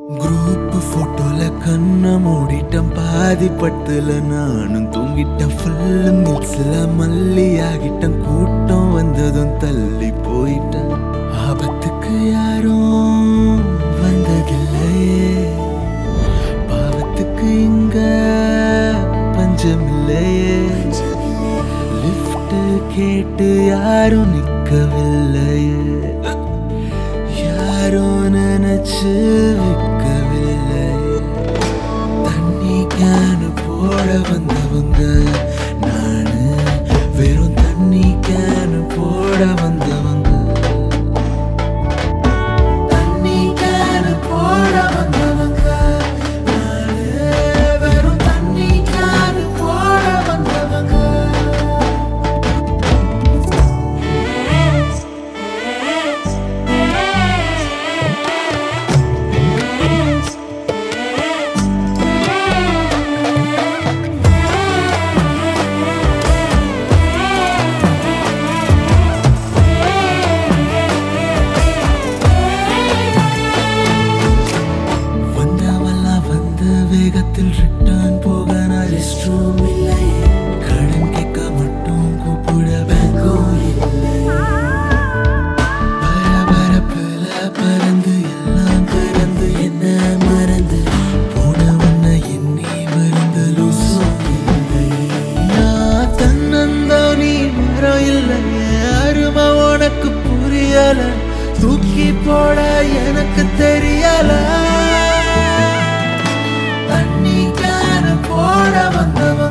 group போட்டோல கண்ண மூடிட்டம் பாதி பட்டுல நானும் தூங்கிட்டேன் ஃபுல்லு மிக்ஸ்ல மல்லி ஆகிட்டம் கூட்டம் வந்ததும் தள்ளி போயிட்டேன் ஆபத்துக்கு யாரும் வந்ததில்லையே பாவத்துக்கு இங்க பஞ்சமில்லையே லிஃப்ட் கேட்டு யாரும் நிக்கவில்லையே யாரும் நினைச்சு விற்கவில்லை தண்ணி கேனு போட வந்தவங்க நானு வெறும் தண்ணி கேனு போட வந்தவங்க தண்ணி கேனு போட வந்தவங்க நானு வெறும் தண்ணி கேனு போட வந்தவங்க வந்தவெல்லாம் வந்த வேகத்தில் ரிட்டர்ன் போக நான் ரெஸ்ட் ரூம் இல்லை கடன் கேட்க மட்டும் கூப்பிட பேங்கும் இல்லை பரபரப்புல பறந்து எல்லாம் பறந்து என்ன மறந்து போன உன்னை எண்ணி மறந்து லூசும் இல்லை நான் தன்னந்தனி மரம் இல்லை அருமை உனக்கு புரியல தூக்கி போட எனக்கு தெரியல தண்ணி கேன போட வந்தவன்